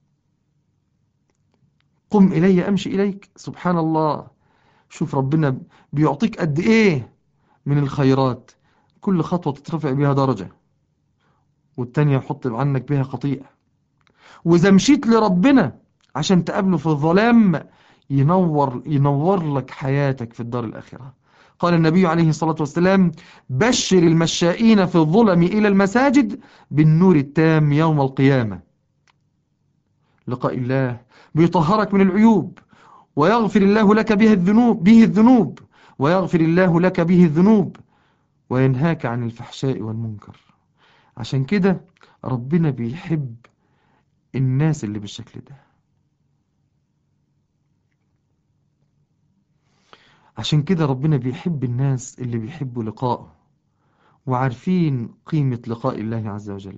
قم الي امشي اليك سبحان الله شوف ربنا بيعطيك قد ايه من الخيرات كل خطوة تترفع بها درجة والتانية يحط عنك بها خطيئة وإذا مشيت لربنا عشان تقابله في الظلام ينور, ينور لك حياتك في الدار الآخرة قال النبي عليه الصلاة والسلام بشر المشائين في الظلم إلى المساجد بالنور التام يوم القيامة لقاء الله بيطهرك من العيوب ويغفر الله لك به الذنوب به الذنوب ويغفر الله لك به الذنوب وينهاك عن الفحشاء والمنكر عشان كده ربنا بيحب الناس اللي بالشكل ده عشان كده ربنا بيحب الناس اللي بيحبوا لقاءه وعارفين قيمة لقاء الله عز وجل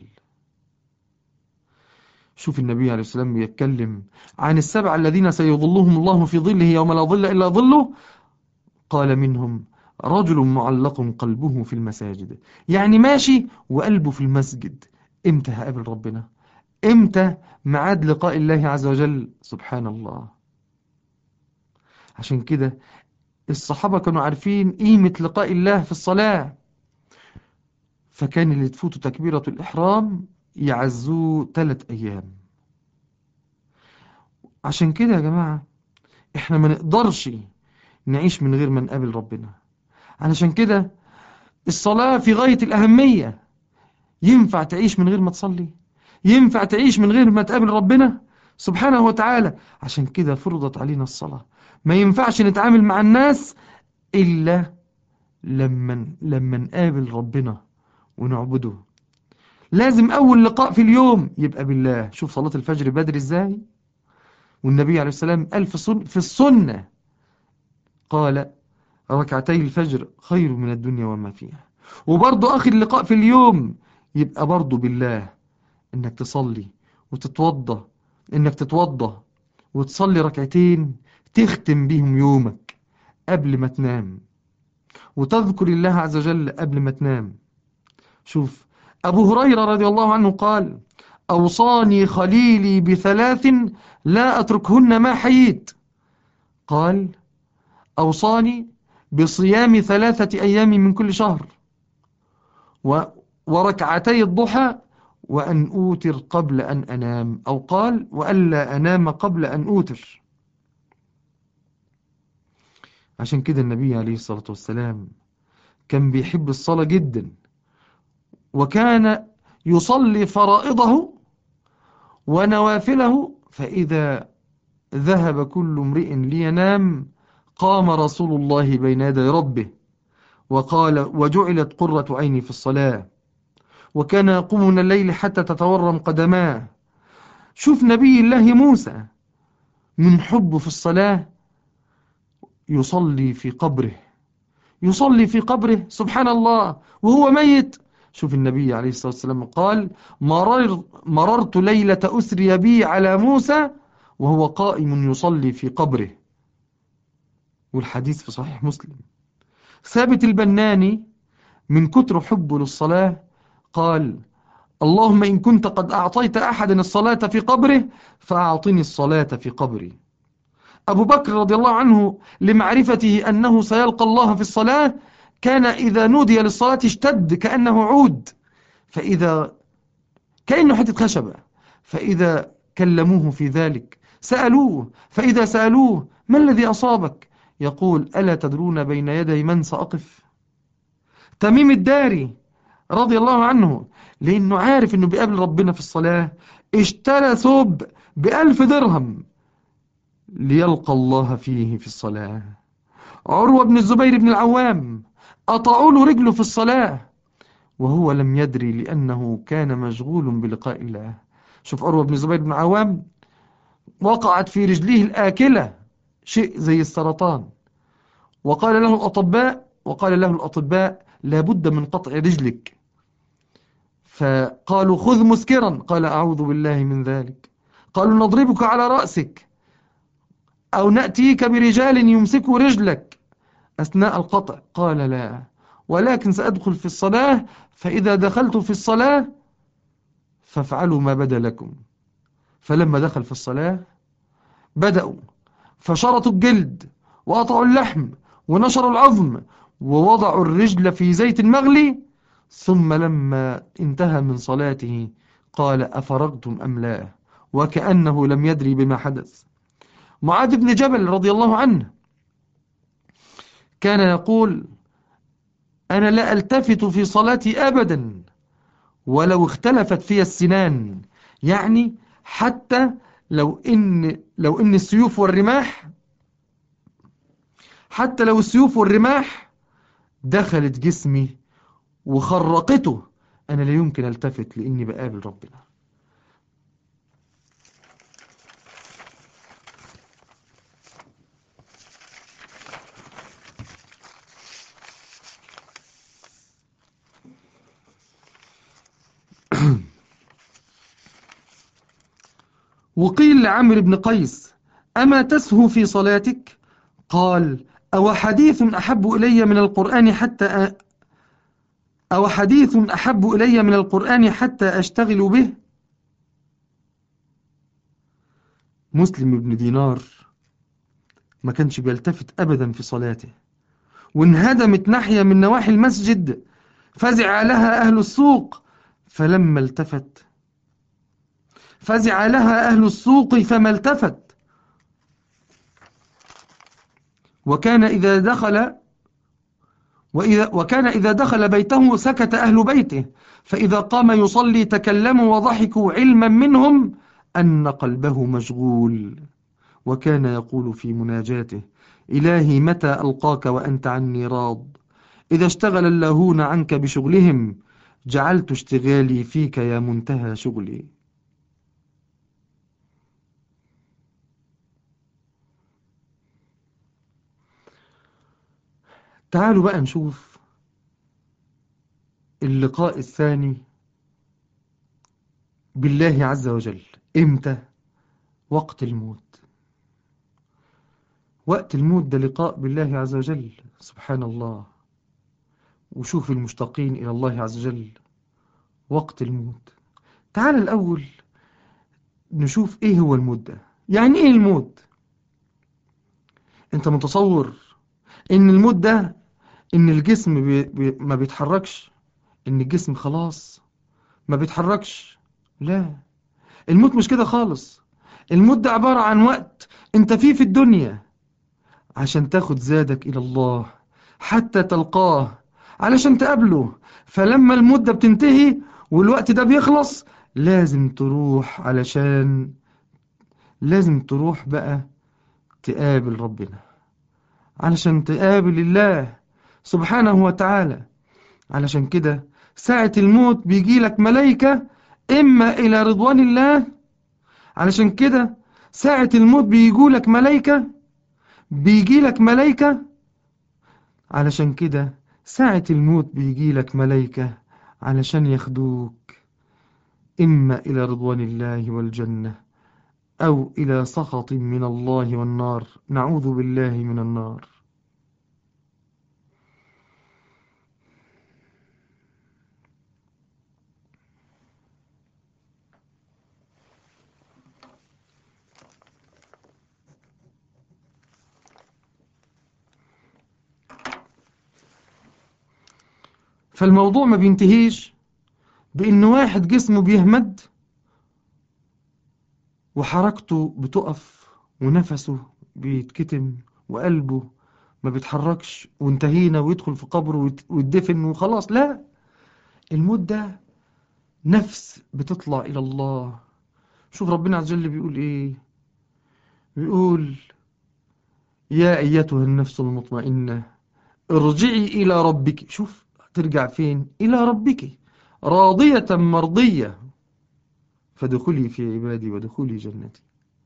شوف النبي عليه السلام بيتكلم عن السبع الذين سيظلهم الله في ظله يوم لا ظل إلا ظله قال منهم رجل معلق قلبه في المساجد يعني ماشي وقلبه في المسجد امتى هقابل ربنا امتى معاد لقاء الله عز وجل سبحان الله عشان كده الصحابة كانوا عارفين قيمة لقاء الله في الصلاة فكان اللي تفوتوا تكبيرة الإحرام يعزوه ثلاث أيام عشان كده يا جماعة احنا ما نقدرش نعيش من غير ما نقابل ربنا علشان كده الصلاة في غاية الأهمية ينفع تعيش من غير ما تصلي ينفع تعيش من غير ما تقابل ربنا سبحانه وتعالى عشان كده فرضت علينا الصلاة ما ينفعش نتعامل مع الناس إلا لما لما نقابل ربنا ونعبده لازم أول لقاء في اليوم يبقى بالله شوف صلاة الفجر بدري إزاي والنبي عليه السلام قال في السنة قال ركعتي الفجر خير من الدنيا وما فيها وبرضه آخر لقاء في اليوم يبقى برضه بالله إنك تصلي وتتوضى إنك تتوضى وتصلي ركعتين تختم بيهم يومك قبل ما تنام وتذكر الله عز وجل قبل ما تنام شوف أبو هريرة رضي الله عنه قال أوصاني خليلي بثلاث لا أتركهن ما حييت قال أوصاني بصيام ثلاثة أيام من كل شهر وركعتي الضحى وأن أوتر قبل أن أنام أو قال وألا أنام قبل أن أوتر عشان كده النبي عليه الصلاة والسلام كان بيحب الصلاة جدا وكان يصلي فرائضه ونوافله فإذا ذهب كل امرئ لينام قام رسول الله بين يدي ربه وقال وجعلت قرة عيني في الصلاة وكان يقوم من الليل حتى تتورم قدماه شوف نبي الله موسى من حبه في الصلاة يصلي في قبره يصلي في قبره سبحان الله وهو ميت شوف النبي عليه الصلاة والسلام قال مرر مررت ليلة أسري بي على موسى وهو قائم يصلي في قبره والحديث في صحيح مسلم ثابت البناني من كتر حبه للصلاة قال اللهم إن كنت قد أعطيت أحدا الصلاة في قبره فأعطني الصلاة في قبري أبو بكر رضي الله عنه لمعرفته أنه سيلقى الله في الصلاة كان إذا نودي للصلاة اشتد كأنه عود فإذا كأنه حتة خشبة فإذا كلموه في ذلك سألوه فإذا سألوه ما الذي أصابك يقول ألا تدرون بين يدي من سأقف تميم الداري رضي الله عنه لأنه عارف أنه بيقابل ربنا في الصلاة اشترى ثوب بألف درهم ليلقى الله فيه في الصلاة عروة بن الزبير بن العوام أطعوا له رجله في الصلاة وهو لم يدري لأنه كان مشغول بلقاء الله شوف عروة بن الزبير بن العوام وقعت في رجليه الآكلة شيء زي السرطان وقال له الأطباء وقال له الأطباء لابد من قطع رجلك فقالوا خذ مسكرا قال أعوذ بالله من ذلك قالوا نضربك على رأسك أو نأتيك برجال يمسكوا رجلك أثناء القطع قال لا ولكن سأدخل في الصلاة فإذا دخلت في الصلاة فافعلوا ما بدا لكم فلما دخل في الصلاة بدأوا فشرطوا الجلد وقطعوا اللحم ونشروا العظم ووضعوا الرجل في زيت مغلي ثم لما انتهى من صلاته قال أفرغتم أم لا وكأنه لم يدري بما حدث معاذ بن جبل رضي الله عنه كان يقول أنا لا ألتفت في صلاتي أبدا ولو اختلفت في السنان يعني حتى لو إن, لو إن السيوف والرماح حتى لو السيوف والرماح دخلت جسمي وخرقته أنا لا يمكن ألتفت لإني بقابل ربنا وقيل لعمرو بن قيس أما تسهو في صلاتك قال أو حديث أحب إلي من القرآن حتى أو حديث أحب إلي من القرآن حتى أشتغل به مسلم بن دينار ما كانش بيلتفت أبدا في صلاته وانهدمت ناحية من نواحي المسجد فزع لها أهل السوق فلما التفت فزع لها أهل السوق فما التفت وكان إذا دخل وإذا وكان إذا دخل بيته سكت أهل بيته فإذا قام يصلي تكلموا وضحكوا علما منهم أن قلبه مشغول وكان يقول في مناجاته إلهي متى ألقاك وأنت عني راض إذا اشتغل اللاهون عنك بشغلهم جعلت اشتغالي فيك يا منتهى شغلي تعالوا بقى نشوف اللقاء الثاني بالله عز وجل امتى وقت الموت وقت الموت ده لقاء بالله عز وجل سبحان الله وشوف المشتاقين إلى الله عز وجل وقت الموت تعال الأول نشوف إيه هو الموت ده يعني إيه الموت أنت متصور إن الموت ده إن الجسم بي بي ما بيتحركش إن الجسم خلاص ما بيتحركش لا الموت مش كده خالص الموت ده عبارة عن وقت أنت فيه في الدنيا عشان تاخد زادك إلى الله حتى تلقاه علشان تقابله فلما المدة بتنتهي والوقت ده بيخلص لازم تروح علشان لازم تروح بقى تقابل ربنا علشان تقابل الله سبحانه وتعالى علشان كده ساعة الموت بيجي لك ملايكة إما إلى رضوان الله علشان كده ساعة الموت بيجوا لك ملايكة بيجي لك ملايكة علشان كده ساعة الموت بيجي لك ملايكة علشان ياخدوك إما إلى رضوان الله والجنة أو إلى سخط من الله والنار نعوذ بالله من النار فالموضوع ما بينتهيش بإن واحد جسمه بيهمد وحركته بتقف ونفسه بيتكتم وقلبه ما بيتحركش وانتهينا ويدخل في قبره ويدفن وخلاص لا الموت ده نفس بتطلع إلى الله شوف ربنا عز وجل بيقول إيه بيقول يا أيتها النفس المطمئنة ارجعي إلى ربك شوف ترجع فين إلى ربك راضية مرضية فدخلي في عبادي ودخلي جنتي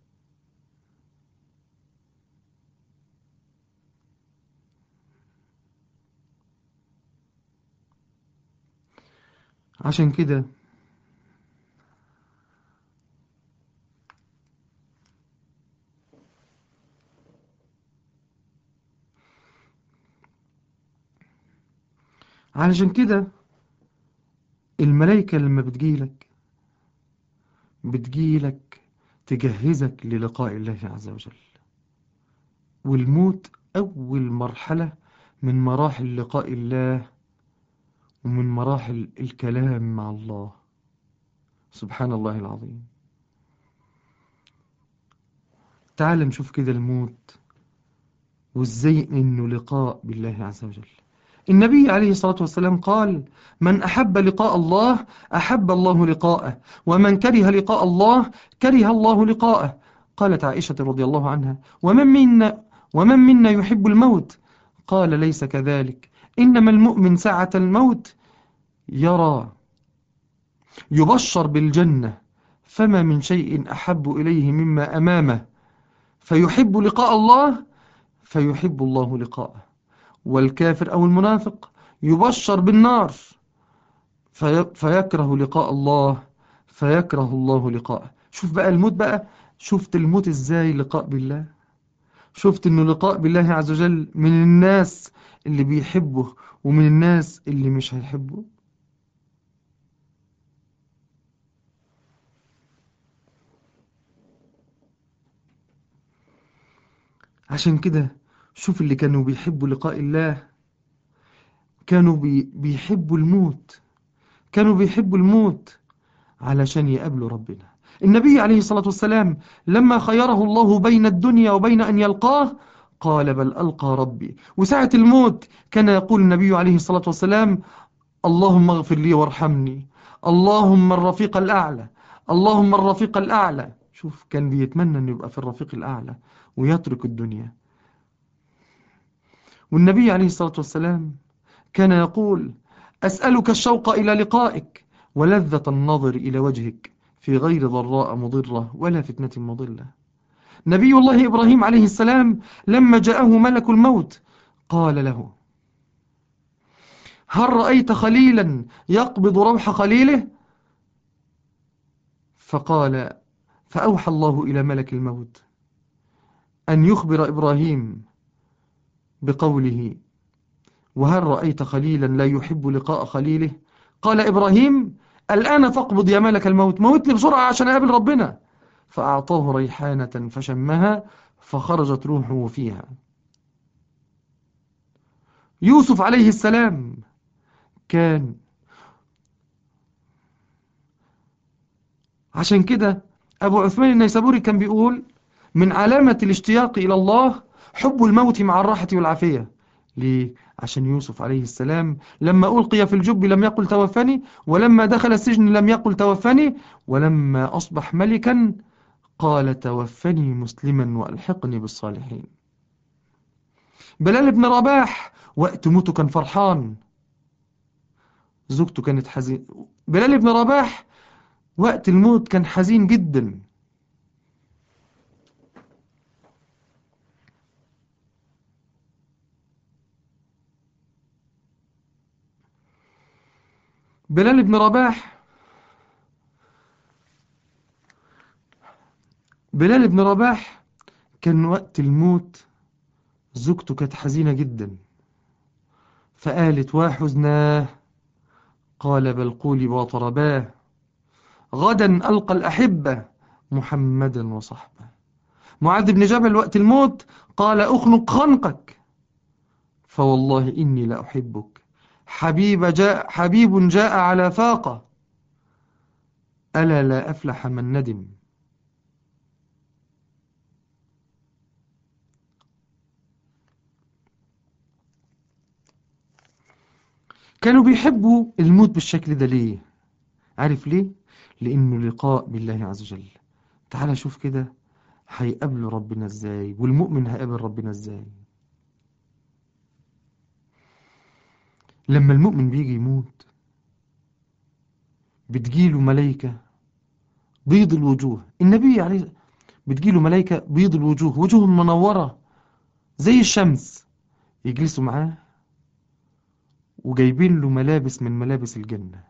عشان كده علشان كده الملائكة لما بتجيلك بتجيلك تجهزك للقاء الله عز وجل والموت أول مرحلة من مراحل لقاء الله ومن مراحل الكلام مع الله سبحان الله العظيم تعال نشوف كده الموت وازاي انه لقاء بالله عز وجل النبي عليه الصلاة والسلام قال من أحب لقاء الله أحب الله لقاءه ومن كره لقاء الله كره الله لقاءه قالت عائشة رضي الله عنها ومن منا, ومن منا يحب الموت قال ليس كذلك إنما المؤمن ساعة الموت يرى يبشر بالجنة فما من شيء أحب إليه مما أمامه فيحب لقاء الله فيحب الله لقاءه والكافر أو المنافق يبشر بالنار في فيكره لقاء الله فيكره الله لقاءه شوف بقى الموت بقى شفت الموت ازاي لقاء بالله شفت انه لقاء بالله عز وجل من الناس اللي بيحبه ومن الناس اللي مش هيحبه عشان كده شوف اللي كانوا بيحبوا لقاء الله كانوا بي بيحبوا الموت كانوا بيحبوا الموت علشان يقابلوا ربنا النبي عليه الصلاة والسلام لما خيره الله بين الدنيا وبين أن يلقاه قال بل ألقى ربي وساعة الموت كان يقول النبي عليه الصلاة والسلام اللهم اغفر لي وارحمني اللهم الرفيق الأعلى اللهم الرفيق الأعلى شوف كان بيتمنى أن يبقى في الرفيق الأعلى ويترك الدنيا والنبي عليه الصلاة والسلام كان يقول أسألك الشوق إلى لقائك ولذة النظر إلى وجهك في غير ضراء مضرة ولا فتنة مضلة نبي الله إبراهيم عليه السلام لما جاءه ملك الموت قال له هل رأيت خليلا يقبض روح خليله فقال فأوحى الله إلى ملك الموت أن يخبر إبراهيم بقوله وهل رأيت خليلا لا يحب لقاء خليله قال إبراهيم الآن فاقبض يا ملك الموت موتني بسرعة عشان أقابل ربنا فأعطاه ريحانة فشمها فخرجت روحه فيها يوسف عليه السلام كان عشان كده أبو عثمان النيسابوري كان بيقول من علامة الاشتياق إلى الله حب الموت مع الراحة والعافية ليه؟ عشان يوسف عليه السلام لما ألقي في الجب لم يقل توفني ولما دخل السجن لم يقل توفني ولما أصبح ملكا قال توفني مسلما وألحقني بالصالحين بلال بن رباح وقت موته كان فرحان زوجته كانت حزين بلال بن رباح وقت الموت كان حزين جدا بلال بن رباح بلال بن رباح كان وقت الموت زوجته كانت حزينة جدا فقالت وحزناه قال بل قولي وطرباه غدا ألقى الأحبة محمدا وصحبه معاذ بن جبل وقت الموت قال أخنق خنقك فوالله إني لأحبك حبيب جاء حبيب جاء على فاقة ألا لا أفلح من ندم كانوا بيحبوا الموت بالشكل ده ليه عارف ليه لأنه لقاء بالله عز وجل تعال شوف كده هيقابلوا ربنا ازاي والمؤمن هيقابل ربنا ازاي لما المؤمن بيجي يموت بتجيله ملايكة بيض الوجوه النبي عليه بتجيله ملايكة بيض الوجوه وجوههم منورة زي الشمس يجلسوا معاه وجايبين له ملابس من ملابس الجنة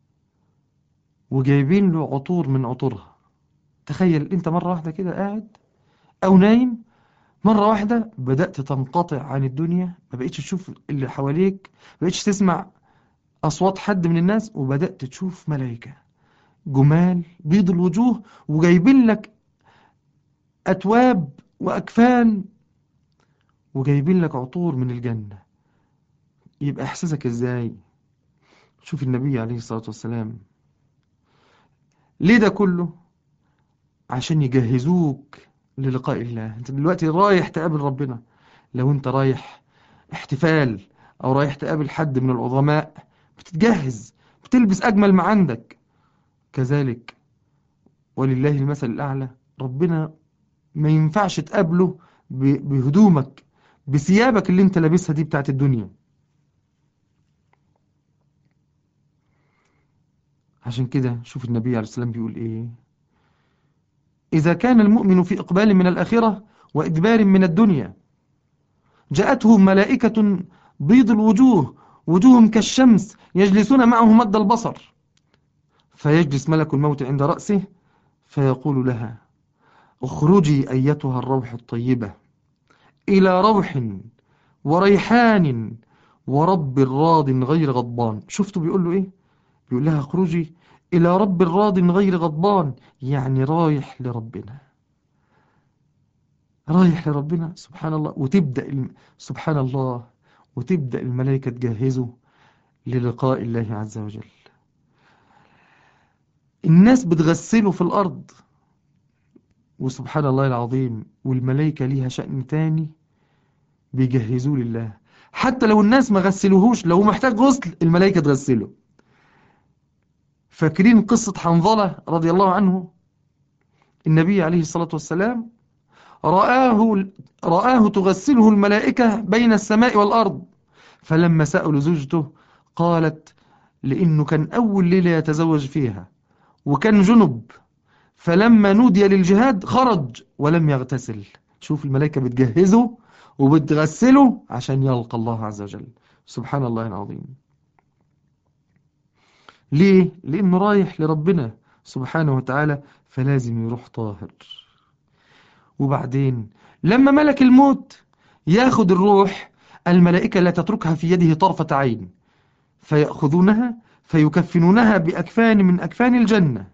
وجايبين له عطور من عطورها تخيل انت مرة واحدة كده قاعد او نايم مرة واحدة بدأت تنقطع عن الدنيا ما بقيتش تشوف اللي حواليك ما بقيتش تسمع أصوات حد من الناس وبدأت تشوف ملائكة جمال بيض الوجوه وجايبين لك أتواب وأكفان وجايبين لك عطور من الجنة يبقى إحساسك إزاي شوف النبي عليه الصلاة والسلام ليه ده كله عشان يجهزوك للقاء الله انت دلوقتي رايح تقابل ربنا لو انت رايح احتفال او رايح تقابل حد من العظماء بتتجهز بتلبس اجمل ما عندك كذلك ولله المثل الاعلى ربنا ما ينفعش تقابله بهدومك بثيابك اللي انت لابسها دي بتاعت الدنيا عشان كده شوف النبي عليه السلام بيقول ايه إذا كان المؤمن في إقبال من الآخرة وإدبار من الدنيا جاءته ملائكة بيض الوجوه وجوههم كالشمس يجلسون معه مد البصر فيجلس ملك الموت عند رأسه فيقول لها اخرجي أيتها الروح الطيبة إلى روح وريحان ورب راض غير غضبان شفتوا بيقول له إيه بيقول لها اخرجي إلى رب راض غير غضبان يعني رايح لربنا رايح لربنا سبحان الله وتبدأ الم... سبحان الله وتبدأ الملائكة تجهزه للقاء الله عز وجل الناس بتغسله في الأرض وسبحان الله العظيم والملائكة ليها شأن تاني بيجهزوه لله حتى لو الناس ما غسلوهوش لو محتاج غسل الملائكة تغسله فاكرين قصة حنظلة رضي الله عنه النبي عليه الصلاة والسلام رآه, رآه تغسله الملائكة بين السماء والأرض فلما سألوا زوجته قالت لأنه كان أول ليلة يتزوج فيها وكان جنب فلما نودي للجهاد خرج ولم يغتسل شوف الملائكة بتجهزه وبتغسله عشان يلقى الله عز وجل سبحان الله العظيم ليه؟ لأنه رايح لربنا سبحانه وتعالى فلازم يروح طاهر وبعدين لما ملك الموت ياخد الروح الملائكة لا تتركها في يده طرفة عين فيأخذونها فيكفنونها بأكفان من أكفان الجنة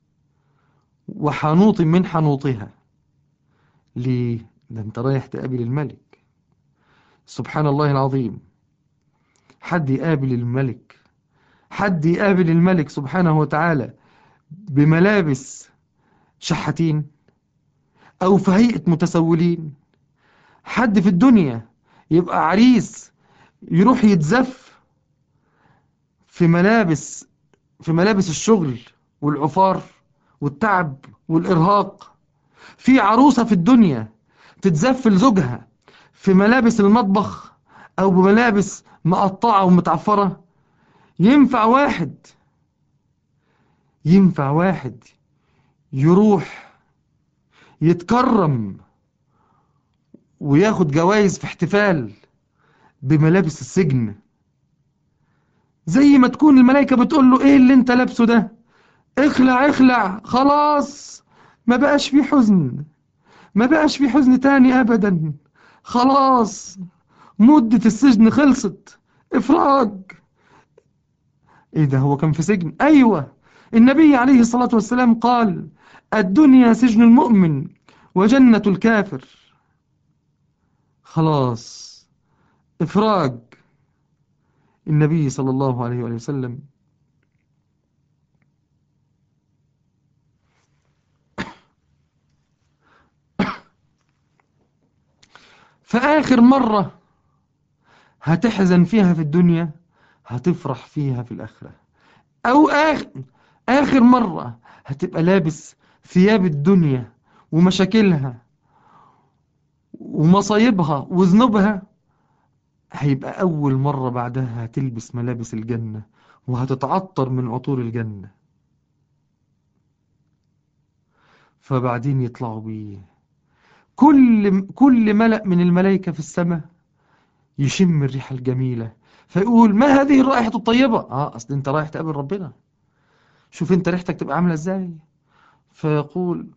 وحنوط من حنوطها ليه؟ ده انت رايح تقابل الملك سبحان الله العظيم حد يقابل الملك حد يقابل الملك سبحانه وتعالى بملابس شحاتين أو في هيئة متسولين حد في الدنيا يبقى عريس يروح يتزف في ملابس في ملابس الشغل والعفار والتعب والإرهاق في عروسة في الدنيا تتزف لزوجها في ملابس المطبخ أو بملابس مقطعة ومتعفرة ينفع واحد ينفع واحد يروح يتكرم وياخد جوائز في احتفال بملابس السجن زي ما تكون الملائكة بتقول له ايه اللي انت لابسه ده اخلع اخلع خلاص ما بقاش في حزن ما بقاش في حزن تاني ابدا خلاص مدة السجن خلصت افراج ايه ده هو كان في سجن ايوه النبي عليه الصلاة والسلام قال الدنيا سجن المؤمن وجنة الكافر خلاص إفراج النبي صلى الله عليه وآله وسلم فآخر مرة هتحزن فيها في الدنيا هتفرح فيها في الآخرة أو آخر, آخر مرة هتبقى لابس ثياب الدنيا ومشاكلها ومصايبها وذنوبها هيبقى أول مرة بعدها هتلبس ملابس الجنة وهتتعطر من عطور الجنة فبعدين يطلعوا بيه كل كل ملأ من الملائكة في السماء يشم الريحة الجميلة فيقول ما هذه الرائحة الطيبة اه اصل انت رايح تقابل ربنا شوف انت ريحتك تبقى عاملة ازاي فيقول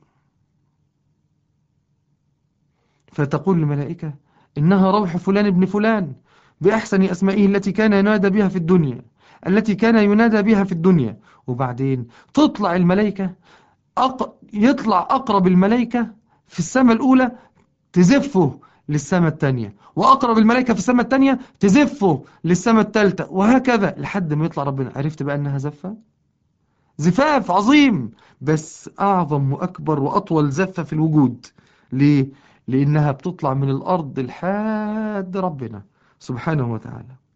فتقول الملائكة إنها روح فلان ابن فلان بأحسن أسمائه التي كان ينادى بها في الدنيا التي كان ينادى بها في الدنيا وبعدين تطلع الملائكة أق... يطلع أقرب الملائكة في السماء الأولى تزفه للسماء الثانية وأقرب الملائكة في السماء الثانية تزفه للسماء الثالثة وهكذا لحد ما يطلع ربنا عرفت بقى أنها زفة زفاف عظيم بس أعظم وأكبر وأطول زفة في الوجود ليه؟ لأنها بتطلع من الأرض لحد ربنا سبحانه وتعالى